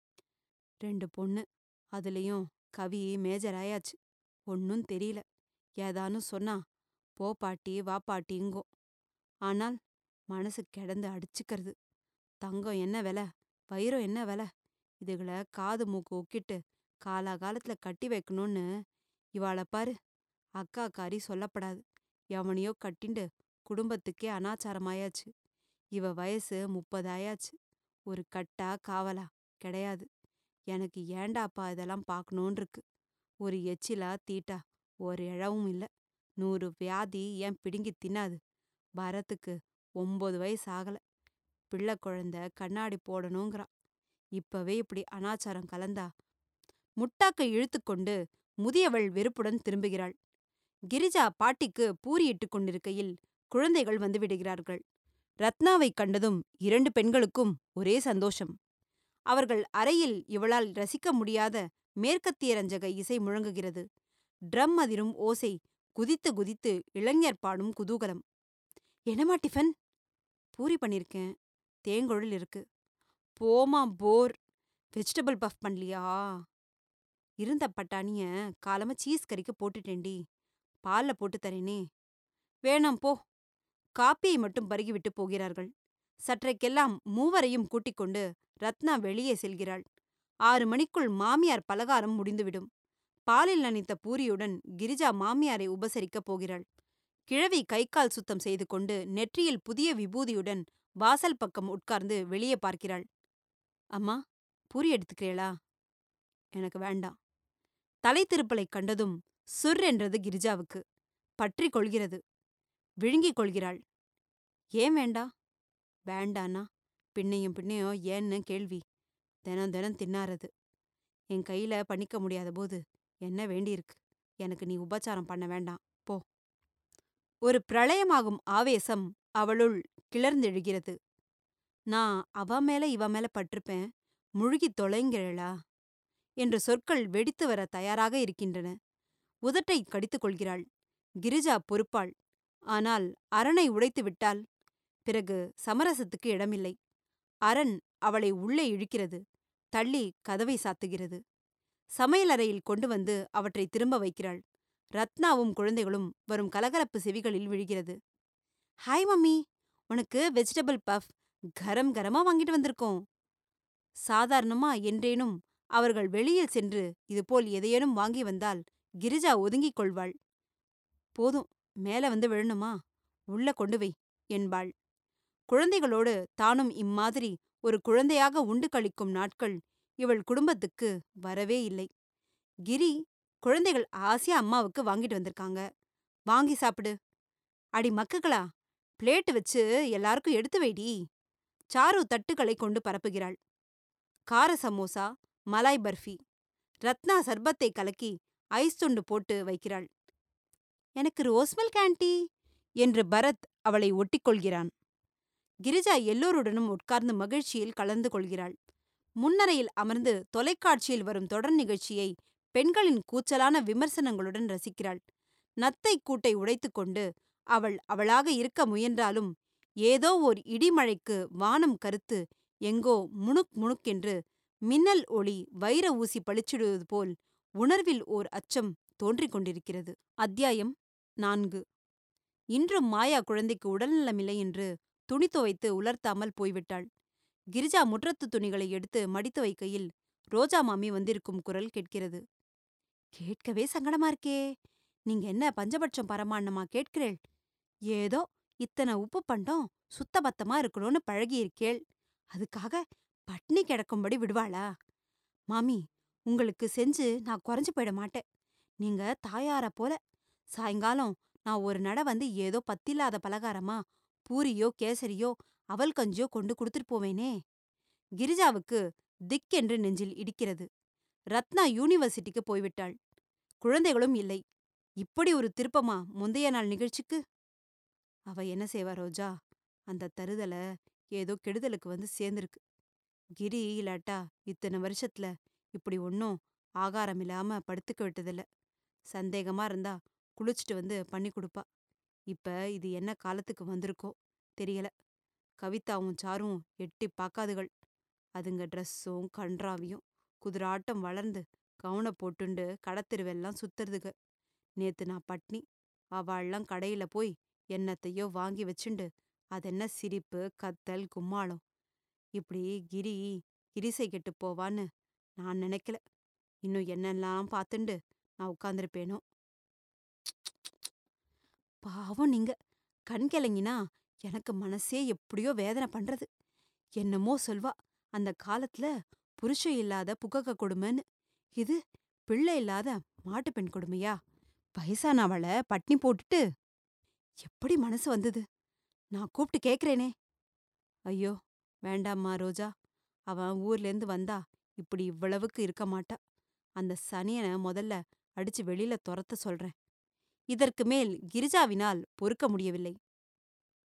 ரெண்டு பொண்ணு அதுலயும் கவி மேஜர் ஆயாச்சு ஒன்னும் தெரியல ஏதானும் சொன்னா போ பாட்டி வா பாட்டிங்கோ ஆனால் மனசு கிடந்து அடிச்சுக்கிறது தங்கம் என்ன விலை வைரம் என்ன விலை இதுகளை காது மூக்கு ஒக்கிட்டு காலாகாலத்துல கட்டி வைக்கணும்னு இவாள பாரு அக்கா காரி சொல்லப்படாது எவனையோ கட்டிண்டு குடும்பத்துக்கே அனாச்சாரமாயாச்சு இவ வயசு முப்பதாயாச்சு ஒரு கட்டா காவலா கிடையாது எனக்கு ஏண்டாப்பா இதெல்லாம் பார்க்கணும்னு இருக்கு ஒரு எச்சிலா தீட்டா ஒரு இழவும் இல்ல நூறு வியாதி ஏன் பிடுங்கி தின்னாது பரத்துக்கு ஒன்பது வயசு ஆகல பிள்ளை குழந்தை கண்ணாடி போடணுங்கிறான் இப்பவே இப்படி அனாச்சாரம் கலந்தா முட்டாக்கை இழுத்துக்கொண்டு முதியவள் வெறுப்புடன் திரும்புகிறாள் கிரிஜா பாட்டிக்கு பூரி இட்டுக் கொண்டிருக்கையில் குழந்தைகள் வந்து விடுகிறார்கள் ரத்னாவைக் கண்டதும் இரண்டு பெண்களுக்கும் ஒரே சந்தோஷம் அவர்கள் அறையில் இவளால் ரசிக்க முடியாத மேற்கத்திய ரஞ்சக இசை முழங்குகிறது ட்ரம் அதிரும் ஓசை குதித்து குதித்து இளைஞர் பாடும் குதூகலம் என்னம்மா டிஃபன் பூரி பண்ணிருக்கேன் தேங்குழல் இருக்கு போமா போர் வெஜிடபிள் பஃப் பண்ணலையா இருந்த பட்டாணிய காலம சீஸ் கறிக்கு போட்டுட்டேன்டி பால்ல போட்டு தரேனே வேணாம் போ காப்பியை மட்டும் பருகிவிட்டு போகிறார்கள் சற்றைக்கெல்லாம் மூவரையும் கூட்டிக் கொண்டு ரத்னா வெளியே செல்கிறாள் ஆறு மணிக்குள் மாமியார் பலகாரம் முடிந்துவிடும் பாலில் நனைத்த பூரியுடன் கிரிஜா மாமியாரை உபசரிக்கப் போகிறாள் கிழவி கை கால் சுத்தம் செய்து கொண்டு நெற்றியில் புதிய விபூதியுடன் வாசல் பக்கம் உட்கார்ந்து வெளியே பார்க்கிறாள் அம்மா பூரி எடுத்துக்கிறீளா எனக்கு வேண்டாம் தலை திருப்பலை கண்டதும் சுர் என்றது கிரிஜாவுக்கு பற்றி கொள்கிறது விழுங்கிக் கொள்கிறாள் ஏன் வேண்டா வேண்டானா பின்னையும் பின்னையும் ஏன்னு கேள்வி தினம் தினம் தின்னாரது என் கையில பண்ணிக்க முடியாத போது என்ன வேண்டியிருக்கு எனக்கு நீ உபச்சாரம் பண்ண வேண்டாம் போ ஒரு பிரளயமாகும் ஆவேசம் அவளுள் கிளர்ந்தெழுகிறது நான் அவ மேல இவ மேல பட்டிருப்பேன் முழுகித் தொலைங்கிறளா என்ற சொற்கள் வெடித்து வர தயாராக இருக்கின்றன உதட்டை கடித்துக் கொள்கிறாள் கிரிஜா பொறுப்பாள் ஆனால் அரணை உடைத்து விட்டால் பிறகு சமரசத்துக்கு இடமில்லை அரண் அவளை உள்ளே இழுக்கிறது தள்ளி கதவை சாத்துகிறது சமையலறையில் கொண்டு வந்து அவற்றை திரும்ப வைக்கிறாள் ரத்னாவும் குழந்தைகளும் வரும் கலகலப்பு செவிகளில் விழுகிறது ஹாய் மம்மி உனக்கு வெஜிடபிள் பஃப் கரம் கரமா வாங்கிட்டு வந்திருக்கோம் சாதாரணமா என்றேனும் அவர்கள் வெளியில் சென்று இதுபோல் எதையேனும் வாங்கி வந்தால் கிரிஜா ஒதுங்கிக் கொள்வாள் போதும் மேல வந்து விழணுமா உள்ள கொண்டு வை என்பாள் குழந்தைகளோடு தானும் இம்மாதிரி ஒரு குழந்தையாக உண்டு கழிக்கும் நாட்கள் இவள் குடும்பத்துக்கு வரவே இல்லை கிரி குழந்தைகள் ஆசையா அம்மாவுக்கு வாங்கிட்டு வந்திருக்காங்க வாங்கி சாப்பிடு அடி மக்குகளா பிளேட் வச்சு எல்லாருக்கும் எடுத்து வைடி சாரு தட்டுகளை கொண்டு பரப்புகிறாள் கார சமோசா மலாய் பர்ஃபி ரத்னா சர்பத்தை கலக்கி ஐஸ் துண்டு போட்டு வைக்கிறாள் எனக்கு ரோஸ் மில்க் ஆண்டி என்று பரத் அவளை ஒட்டிக்கொள்கிறான் கிரிஜா எல்லோருடனும் உட்கார்ந்து மகிழ்ச்சியில் கலந்து கொள்கிறாள் முன்னரையில் அமர்ந்து தொலைக்காட்சியில் வரும் தொடர் நிகழ்ச்சியை பெண்களின் கூச்சலான விமர்சனங்களுடன் ரசிக்கிறாள் நத்தை கூட்டை உடைத்துக்கொண்டு அவள் அவளாக இருக்க முயன்றாலும் ஏதோ ஓர் இடிமழைக்கு வானம் கருத்து எங்கோ முணுக் முணுக்கென்று மின்னல் ஒளி வைர ஊசி பளிச்சிடுவது போல் உணர்வில் ஓர் அச்சம் தோன்றிக் கொண்டிருக்கிறது அத்தியாயம் நான்கு இன்றும் மாயா குழந்தைக்கு உடல்நலமில்லை என்று துணி துவைத்து உலர்த்தாமல் போய்விட்டாள் கிரிஜா முற்றத்து துணிகளை எடுத்து மடித்து வைக்கையில் ரோஜா மாமி வந்திருக்கும் குரல் கேட்கிறது கேட்கவே சங்கடமா இருக்கே நீங்க என்ன பஞ்சபட்சம் பரமாண்ணமா கேட்கிறேள் ஏதோ இத்தனை உப்பு பண்டம் சுத்தபத்தமா இருக்கணும்னு பழகியிருக்கேள் அதுக்காக பட்னி கிடக்கும்படி விடுவாளா மாமி உங்களுக்கு செஞ்சு நான் குறைஞ்சு போயிட மாட்டேன் நீங்க தாயார போல சாயங்காலம் நான் ஒரு நட வந்து ஏதோ பத்தில்லாத பலகாரமா பூரியோ கேசரியோ அவல் கஞ்சியோ கொண்டு கொடுத்துட்டு போவேனே கிரிஜாவுக்கு திக்கென்று நெஞ்சில் இடிக்கிறது ரத்னா யூனிவர்சிட்டிக்கு போய்விட்டாள் குழந்தைகளும் இல்லை இப்படி ஒரு திருப்பமா முந்தைய நாள் நிகழ்ச்சிக்கு அவ என்ன செய்வா ரோஜா அந்த தருதல ஏதோ கெடுதலுக்கு வந்து சேர்ந்திருக்கு கிரி இல்லாட்டா இத்தனை வருஷத்துல இப்படி ஒன்னும் ஆகாரம் இல்லாம படுத்துக்க விட்டதில்ல சந்தேகமா இருந்தா குளிச்சுட்டு வந்து பண்ணி கொடுப்பா இப்ப இது என்ன காலத்துக்கு வந்திருக்கோ தெரியல கவிதாவும் சாரும் எட்டி பார்க்காதுகள் அதுங்க ட்ரெஸ்ஸும் கன்றாவியும் குதிராட்டம் வளர்ந்து கவுன போட்டுண்டு கடத்தெருவெல்லாம் சுத்துறதுக நேத்து நான் பட்னி அவாள்லாம் கடையில போய் என்னத்தையோ வாங்கி வச்சுண்டு அதென்ன சிரிப்பு கத்தல் கும்மாளம் இப்படி கிரி கிரிசை கெட்டு போவான்னு நான் நினைக்கல இன்னும் என்னெல்லாம் பார்த்துண்டு நான் உட்கார்ந்திருப்பேனோ பாவம் நீங்க கண் கிளங்கினா எனக்கு மனசே எப்படியோ வேதனை பண்றது என்னமோ சொல்வா அந்த காலத்துல புருஷன் இல்லாத புகக கொடுமைன்னு இது பிள்ளை இல்லாத மாட்டு பெண் கொடுமையா வயசானவள பட்னி போட்டுட்டு எப்படி மனசு வந்தது நான் கூப்பிட்டு கேக்குறேனே ஐயோ வேண்டாம்மா ரோஜா அவன் ஊர்லேருந்து வந்தா இப்படி இவ்வளவுக்கு இருக்க மாட்டா அந்த சனியனை முதல்ல அடிச்சு வெளியில துரத்த சொல்றேன் இதற்கு மேல் கிரிஜாவினால் பொறுக்க முடியவில்லை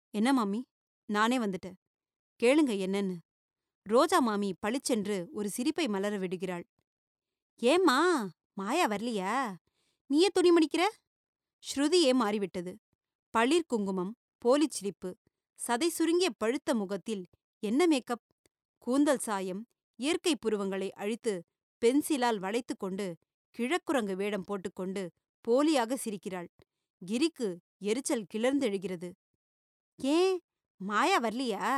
என்ன மாமி நானே வந்துட்டேன் கேளுங்க என்னன்னு ரோஜா மாமி பளிச்சென்று ஒரு சிரிப்பை மலர விடுகிறாள் ஏம்மா மாயா வரலையா நீயே துணி மடிக்கிற ஸ்ருதியே மாறிவிட்டது பளிர் குங்குமம் போலிச் சிரிப்பு சதை சுருங்கிய பழுத்த முகத்தில் என்ன மேக்கப் கூந்தல் சாயம் இயற்கை புருவங்களை அழித்து பென்சிலால் வளைத்துக் கொண்டு கிழக்குரங்கு வேடம் போட்டுக்கொண்டு போலியாக சிரிக்கிறாள் கிரிக்கு எரிச்சல் கிளர்ந்தெழுகிறது ஏன் மாயா வரலையா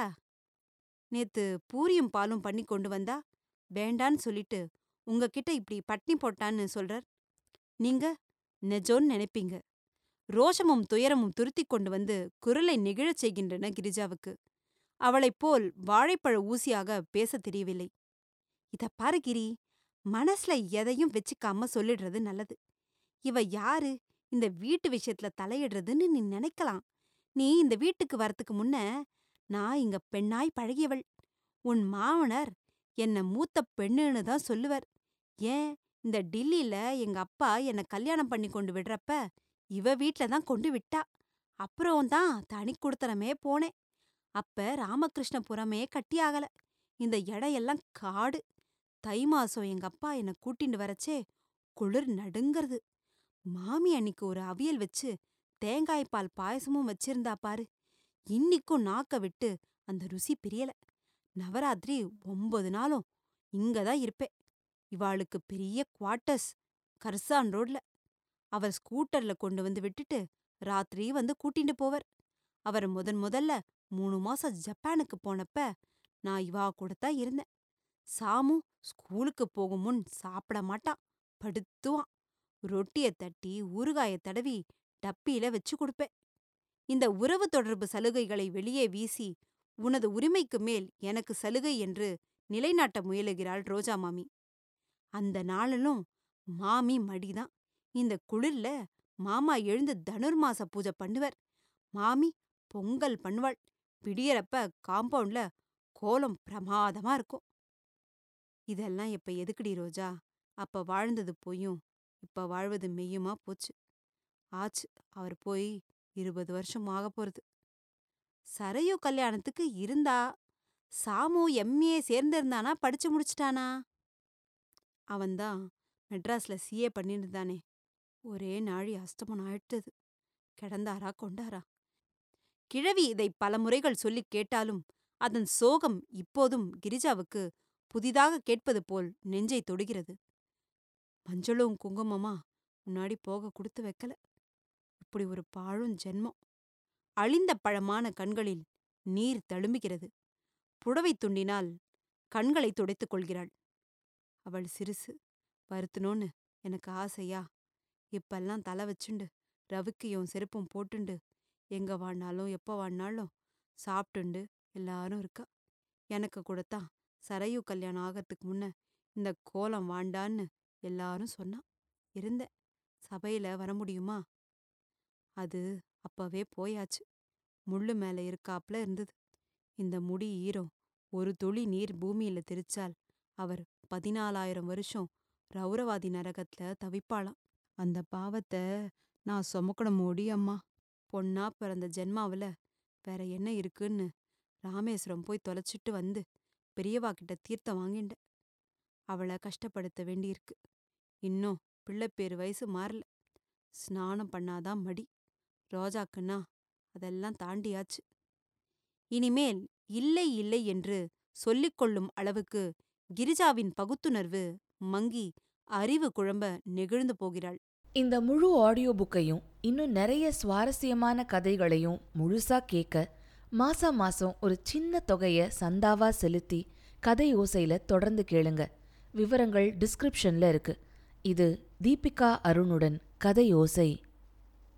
நேத்து பூரியும் பாலும் பண்ணி கொண்டு வந்தா வேண்டான்னு சொல்லிட்டு உங்ககிட்ட இப்படி பட்னி போட்டான்னு சொல்றார் நீங்க நெஜோன்னு நினைப்பீங்க ரோஷமும் துயரமும் துருத்திக் கொண்டு வந்து குரலை நெகிழச் செய்கின்றன கிரிஜாவுக்கு அவளைப் போல் வாழைப்பழ ஊசியாக பேசத் தெரியவில்லை இத பாரு கிரி மனசுல எதையும் வச்சுக்காம சொல்லிடுறது நல்லது இவ யாரு இந்த வீட்டு விஷயத்துல தலையிடுறதுன்னு நீ நினைக்கலாம் நீ இந்த வீட்டுக்கு வரத்துக்கு முன்ன நான் இங்க பெண்ணாய் பழகியவள் உன் மாமனார் என்ன மூத்த பெண்ணுன்னு தான் சொல்லுவர் ஏன் இந்த டில்லில எங்க அப்பா என்ன கல்யாணம் பண்ணி கொண்டு விடுறப்ப இவ வீட்ல தான் கொண்டு விட்டா அப்புறம் தான் தனி குடுத்தனமே போனேன் அப்ப ராமகிருஷ்ணபுரமே கட்டியாகல இந்த இடையெல்லாம் காடு தை மாசம் எங்க அப்பா என்ன கூட்டிண்டு வரச்சே குளிர் நடுங்கறது மாமி அன்னிக்கு ஒரு அவியல் வச்சு தேங்காய் பால் பாயசமும் வச்சிருந்தா பாரு இன்னிக்கும் நாக்க விட்டு அந்த ருசி பிரியல நவராத்திரி ஒன்பது நாளும் இங்கதான் இருப்பேன் இவாளுக்கு பெரிய குவார்ட்டர்ஸ் கர்சான் ரோட்ல அவர் ஸ்கூட்டர்ல கொண்டு வந்து விட்டுட்டு ராத்திரி வந்து கூட்டிட்டு போவர் அவர் முதன் முதல்ல மூணு மாசம் ஜப்பானுக்கு போனப்ப நான் இவா கூடத்தான் இருந்தேன் சாமு ஸ்கூலுக்கு போகும் முன் சாப்பிட மாட்டான் படுத்துவான் ரொட்டிய தட்டி ஊறுகாய தடவி டப்பியில வச்சு கொடுப்பேன் இந்த உறவு தொடர்பு சலுகைகளை வெளியே வீசி உனது உரிமைக்கு மேல் எனக்கு சலுகை என்று நிலைநாட்ட முயலுகிறாள் ரோஜா மாமி அந்த நாளிலும் மாமி மடிதான் இந்த குளிர்ல மாமா எழுந்து தனுர்மாச பூஜை பண்ணுவர் மாமி பொங்கல் பண்ணுவாள் விடியறப்ப காம்பவுண்ட்ல கோலம் பிரமாதமா இருக்கும் இதெல்லாம் இப்ப எதுக்குடி ரோஜா அப்ப வாழ்ந்தது பொய்யும் இப்ப வாழ்வது மெய்யுமா போச்சு ஆச்சு அவர் போய் இருபது வருஷம் ஆக போறது சரையு கல்யாணத்துக்கு இருந்தா சாமு எம்ஏ சேர்ந்திருந்தானா படிச்சு முடிச்சிட்டானா அவன்தான் மெட்ராஸ்ல சிஏ பண்ணிருந்தானே ஒரே நாழி அஸ்தமனம் ஆயிட்டது கிடந்தாரா கொண்டாரா கிழவி இதை பல முறைகள் சொல்லிக் கேட்டாலும் அதன் சோகம் இப்போதும் கிரிஜாவுக்கு புதிதாக கேட்பது போல் நெஞ்சை தொடுகிறது மஞ்சளும் குங்குமமா முன்னாடி போக கொடுத்து வைக்கல இப்படி ஒரு பாழும் ஜென்மம் அழிந்த பழமான கண்களில் நீர் தழும்புகிறது புடவை துண்டினால் கண்களை துடைத்துக் கொள்கிறாள் அவள் சிறுசு வருத்தணும்னு எனக்கு ஆசையா இப்பெல்லாம் தலை வச்சுண்டு ரவிக்கையும் செருப்பும் போட்டுண்டு எங்க வாழ்னாலும் எப்போ வாழ்னாலும் சாப்பிட்டுண்டு எல்லாரும் இருக்கா எனக்கு கூடத்தான் சரையு கல்யாணம் ஆகறதுக்கு முன்ன இந்த கோலம் வாண்டான்னு எல்லாரும் சொன்னா இருந்தேன் சபையில வர முடியுமா அது அப்பவே போயாச்சு முள்ளு மேல இருக்காப்ல இருந்தது இந்த முடி ஈரம் ஒரு துளி நீர் பூமியில தெரிச்சால் அவர் பதினாலாயிரம் வருஷம் ரௌரவாதி நரகத்துல தவிப்பாளாம் அந்த பாவத்தை நான் சுமக்கணும் மூடி அம்மா பொண்ணா பிறந்த ஜென்மாவுல வேற என்ன இருக்குன்னு ராமேஸ்வரம் போய் தொலைச்சிட்டு வந்து பெரியவா கிட்ட தீர்த்தம் வாங்கிண்ட அவளை கஷ்டப்படுத்த வேண்டியிருக்கு இன்னும் பிள்ளைப்பேறு வயசு மாறல ஸ்நானம் பண்ணாதான் மடி ரோஜாக்குன்னா அதெல்லாம் தாண்டியாச்சு இனிமேல் இல்லை இல்லை என்று சொல்லிக் கொள்ளும் அளவுக்கு கிரிஜாவின் பகுத்துணர்வு மங்கி அறிவு குழம்ப நெகிழ்ந்து போகிறாள் இந்த முழு ஆடியோ புக்கையும் இன்னும் நிறைய சுவாரஸ்யமான கதைகளையும் முழுசா கேட்க மாசா மாசம் ஒரு சின்ன தொகைய சந்தாவா செலுத்தி கதை ஓசையில தொடர்ந்து கேளுங்க விவரங்கள் டிஸ்கிரிப்ஷன்ல இருக்கு இது தீபிகா அருணுடன் கதை ஓசை